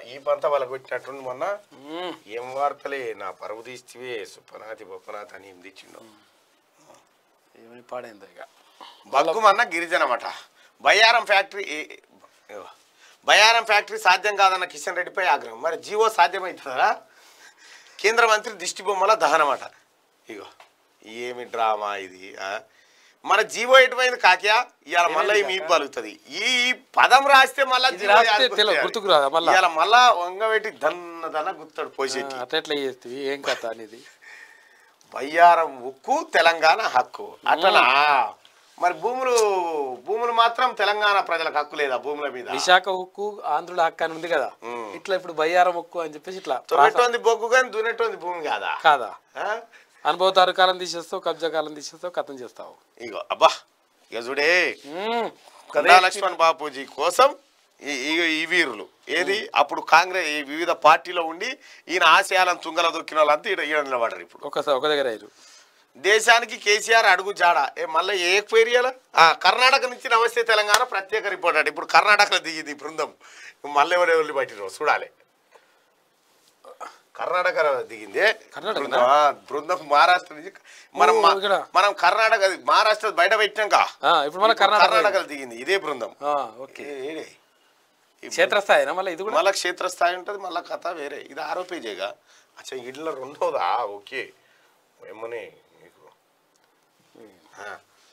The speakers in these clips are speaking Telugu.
ఈ పంత వాళ్ళకి పెట్టినట్టుంది మొన్న మ్మ్. ఏం వార్తలే నా పరువు తీస్తే సుప్పనాతి బొప్పనాథ్ అని ఏం తెచ్చిండు ఏమని పాడైందో ఇక బగ్గుమన్న గిరిజనమట బయ్యారం ఫ్యాక్టరీ ఏ- ఇగో. బయ్యారం ఫ్యాక్టరీ సాధ్యం కాదన్న కిషన్ రెడ్డిపై ఆగ్రహం మరి జీవో సాధ్యమవుతుందా కేంద్ర మంత్రి దిష్టి బొమ్మల దహనమట ఇగో ఏమి డ్రామా ఇది ఆ? మన జీవో ఎటువైంది కాకియా ఇవాళ మళ్ళీ మీ పలుకుతుంది ఈ పదం రాస్తే మళ్ళా ఇది జీవో రాస్తే యాదకొస్తుంది. తెలవదు, గుర్తుకు రాదా మళ్ళా? ఇవాళ మళ్ళా వంగబెట్టి దన్న దన్న గుర్తాడు పోసేటి అట్లా ఎట్లా చేస్తుంది ఏం కథ అనేది బయ్యారం ఉక్కు తెలంగాణ హక్కు అట్లనా మరి భూములు భూములు మాత్రం తెలంగాణ ప్రజలకు హక్కు లేదా భూముల మీద విశాఖ ఉక్కు ఆంధ్రుల హక్కు అని ఉంది కదా మ్మ్. ఇట్లా ఇప్పుడు బయ్యారం ఉక్కు అని చెప్పేసి ఇట్లా తొమ్మిది బొగ్గు కానీ దున్నెట్టోంది భూమి కాదా కాదా ఆ? అనుభవతారు కాలం తీసేస్తావు కబ్జా కాలం తీసేస్తావు కథం చేస్తావు ఇగో అబ్బా ఇక చూడే మ్మ్. కందా లక్ష్మణ్ బాపూజీ కోసం ఈ- ఈ- ఈ వీరులు ఏది అప్పుడు కాంగ్రెస్ ఈ వివిధ పార్టీలో ఉండి ఈయన ఆశయాలను తుంగల దొక్కిన వాళ్ళంతా ఈడ ఈడ నిలబడరు ఇప్పుడు ఒకసారి ఒక దగ్గర అయ్యారు దేశానికి కేసీఆర్ అడుగు జాడ ఏ మళ్ళీ ఏ క్వేరియాల కర్ణాటక నుంచి నమస్తే తెలంగాణ ప్రత్యేక రిపోర్ట్ అంటే ఇప్పుడు కర్ణాటకలో దిగింది ఈ బృందం మళ్ళీ ఎవరు వెళ్ళి బయటిరో చూడాలి కర్ణాటక దిగింది కర్ణాటకనా? బృందం ఆ, బృందం మహారాష్ట్ర నుంచి మనం ఓ, మా- ఇక్కడ. మనం కర్ణాటక మహారాష్ట్ర బయట పెట్టినాక ఆ, ఇప్పుడు మన కర్ణాటక కర్ణాటకలో దిగింది ఇదే బృందం ఆ, ఓకే ఏ- ఏడే. ఈ క్షేత్రస్థాయినా మళ్ళీ ఇది కూడా మళ్ళా క్షేత్రస్థాయి ఉంటుంది మళ్ళా కథ వేరే ఇది ఆరో పేజీగా అచ్చా ఇళ్ళ రెండోదా ఓకే ఏమని మీకు ఆ.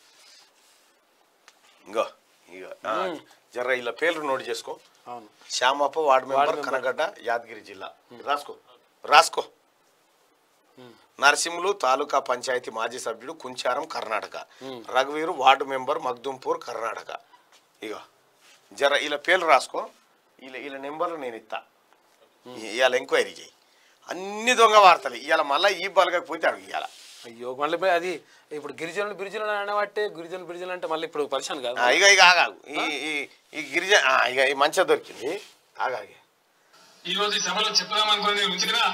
ఇంగో ఇగో ఆ, జర్ర ఇలా పేర్లు నోట్ చేసుకో అవును శ్యామప్ప వార్డు మెంబర్ కనగడ్డ యాదగిరి జిల్లా రాసుకో రాసుకో నరసింహులు తాలూకా పంచాయతీ మాజీ సభ్యుడు కుంచారం కర్ణాటక రఘువీరు వార్డు మెంబర్ మగ్దుంపూర్ కర్ణాటక ఇగో జర ఇలా పేర్లు రాసుకో ఇలా ఇలా నెంబర్లు నేను ఇస్తా ఇవాళ ఎంక్వైరీ చేయి అన్ని దొంగ వార్తలు ఇవాళ మళ్ళీ ఈ బలగకపోతే అడుగు ఇవాళ అయ్యో మళ్ళీ పోయి అది ఇప్పుడు గిరిజనులు గిరిజనులు అనబట్టే గిరిజనులు గిరిజనులు అంటే మళ్ళీ ఇప్పుడు పరిశాన్ కాదు ఆ, ఇక ఇక ఆగాగు ఈ ఈ- ఈ గిరిజ ఆ, ఇక ఈ మంచిగా దొరికింది ఆగాగే ఈ రోజు ఈ సభలో చెప్దామనుకుని నేను ఉంచినా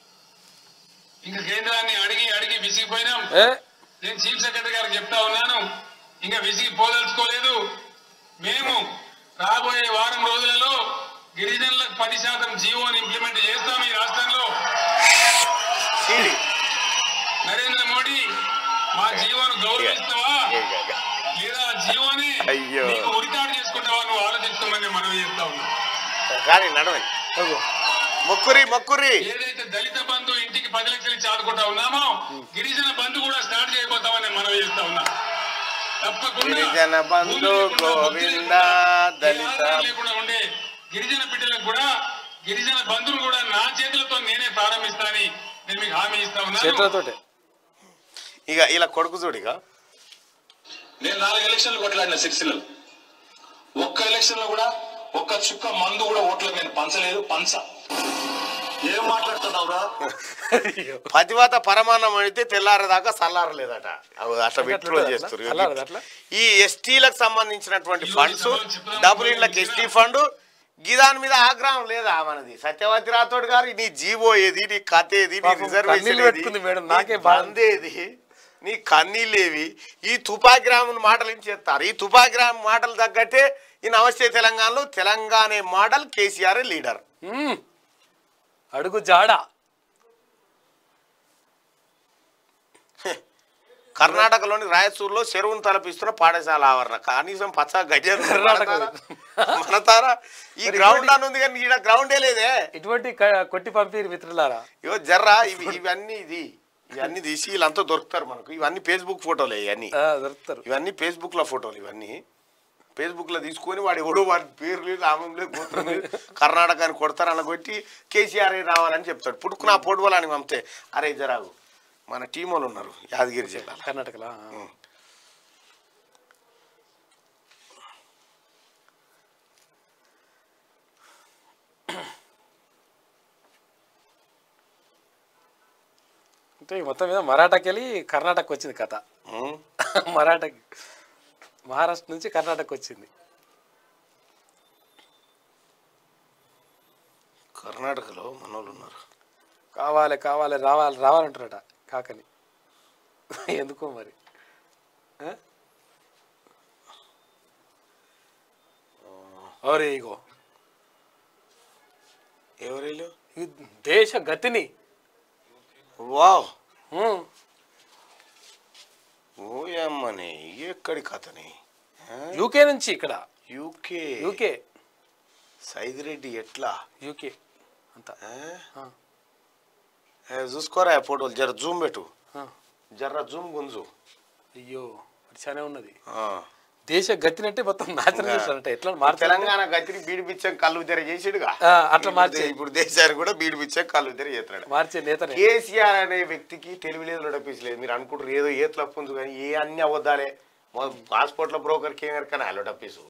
ఇంకా కేంద్రాన్ని అడిగి అడిగి విసిగిపోయినాం ఏ నేను చీఫ్ సెక్రటరీ గారికి చెప్తా ఉన్నాను ఇంకా విసిగి పోదలుచుకోలేదు మేము రాబోయే వారం రోజులలో గిరిజనులకు పది శాతం జీవోని ఇంప్లిమెంట్ చేస్తాం ఈ రాష్ట్రంలో సీడి నరేంద్ర మోడీ మా జీవోను గౌరవిస్తావా ఇక, ఇక, ఇక. లేదా ఆ జీవోని అయ్యో. నీకు ఉరితాడు చేసుకుంటావా నువ్వు ఆలోచించుకోమని మనం చేస్తా ఉన్నాం కానీ నడవండి అగో. మొక్కురి మొక్కురి ఏదైతే దళిత బంధు ఇంటికి పది లక్షలు ఇచ్చి ఆదుకుంటా ఉన్నామో గిరిజన బంధు కూడా స్టార్ట్ చేయబోతామని మనం చేస్తా ఉన్నా తప్పకుండా గిరిజన బంధు భూమి లేకుండా, భక్తి గోవింద లేకుండా, ఏ దళిత ఆధారం లేకుండా ఉండే గిరిజన బిడ్డలకు కూడా గిరిజన బంధువులు కూడా నా చేతులతో నేనే ప్రారంభిస్తానని నేను మీకు హామీ ఇస్తా ఉన్నాను చేతులతోటే ఇక ఇలా కొడుకు చూడిగా నేను నాలుగు ఎలక్షన్లు కొట్లాడిన సిరిసిల్ల ఒక్క ఎలక్షన్ లో కూడా ఒక్క చుక్క మందు కూడా ఓట్లకు నేను పంచలేదు పంచ ఏం మాట్లాడుతున్నావురా పతివాత పరమాన్నం అయితే తెల్లారదాకా చల్లారలేదట అవి అట్లా పెట్టులో అట్లా చేస్తారు చల్లారదా అట్లా? ఈ ఎస్టీలకు సంబంధించినటువంటి ఈ రోజు ఫండ్స్ సభలో చెప్దాం డబుల్ ఇండ్లకు ఎస్టీ ఫండ్ గిదాని మీద ఆగ్రహం లేదా మనది సత్యవతి రాథోడ్ గారు నీ జీవో ఏది నీ కథ ఏది నీ పాపం రిజర్వేషన్ కన్నీళ్ళు ఏది, పెట్టుకుంది మేడం, నీ నాకే బాధ. బంద్ ఏది నీ కన్నీళ్ళేవి ఈ తుపాకి రాముని మాటలు ఏం చేస్తారు ఈ తుపాకి రాము మాటలు తగ్గట్టే ఈ నమస్తే తెలంగాణలో తెలంగాణ మోడల్ కేసీఆర్ లీడర్ మ్మ్. అడుగు జాడ కర్ణాటకలోని రాయచూరులో చెరువును తలపిస్తున్న పాఠశాల ఆవరణ కనీసం పచ్చ గడ్డి కర్ణాటక. మనతారా ఈ గ్రౌండ్ అని ఉంది కానీ ఈడ గ్రౌండే లేదే ఇటువంటి క- కొట్టి పంపిరు మిత్రులారా ఇగో జర్రా ఇవి ఇవన్నీ ఇది ఇవన్నీ తీసి వీళ్ళంతా దొరుకుతారు మనకు ఇవన్నీ ఫేస్బుక్ ఫోటోలే ఇవన్నీ ఆ, దొరుకుతారు ఇవన్నీ ఫేస్బుక్ లో ఫోటోలు ఇవన్నీ ఫేస్బుక్ లో తీసుకొని వాడు ఎవడో వాడి పేర్లు నామంలో గోత్రం లేదు కర్ణాటక అని కొడతారు అలా కొట్టి కేసీఆర్ రావాలని చెప్తాడు పుట్టుకున్న ఆ పొడువలని పంపితే అరే జరాగు మన టీం వాళ్ళు ఉన్నారు యాదగిరి జిల్లాలో కర్ణాటకలో ఆ. అంటే ఈ మొత్తం మీద మరాఠాకి వెళ్ళి కర్ణాటక వచ్చింది కథ ఉం. మరాఠాకి మహారాష్ట్ర నుంచి కర్ణాటక వచ్చింది కర్ణాటకలో మనోళ్ళు ఉన్నారు కావాలి కావాలి రావాలి రావాలంటారట కాకని ఎందుకో మరి ఆ? ఒరే ఇగో వీళ్ళు ఈ దేశ గతిని వావ్ ఉమ్, ఓయమ్మని ఎక్కడి కథని యూకే నుంచి ఇక్కడ యూకే యూకే సైదిరెడ్డి ఎట్లా యూకే అంతా ఆ? ఆ, ఏ, చూసుకోరా ఆ ఫోటోలు జర జూమ్ పెట్టు ఆ. జర్ర జూమ్ గుంజు అయ్యో అడిచానే ఉన్నది ఆ. దేశ గతిని అంటే మొత్తం నాశనం చేస్తారంట ఎట్లా మార్చాలి తెలంగాణ గతిని బీడి బిచ్చం కళ్ళు తెర చేసిడుగా ఆ, అట్లా మార్చే. ఇప్పుడు- ఇప్పుడు దేశాన్ని కూడా బీడి బిచ్చం కళ్ళు తెర చేస్తున్నాడు మార్చే నేతనే కేసీఆర్ అనే వ్యక్తికి తెలివిలేదు లొడపిసలేదు మీరు అనుకుంటారు ఏదో ఏ తప్పుంది కానీ ఏ అన్ని అబద్ధాలే పాస్పోర్ట్ల బ్రోకర్ కేమర్ కానీ అల్లొడపిసు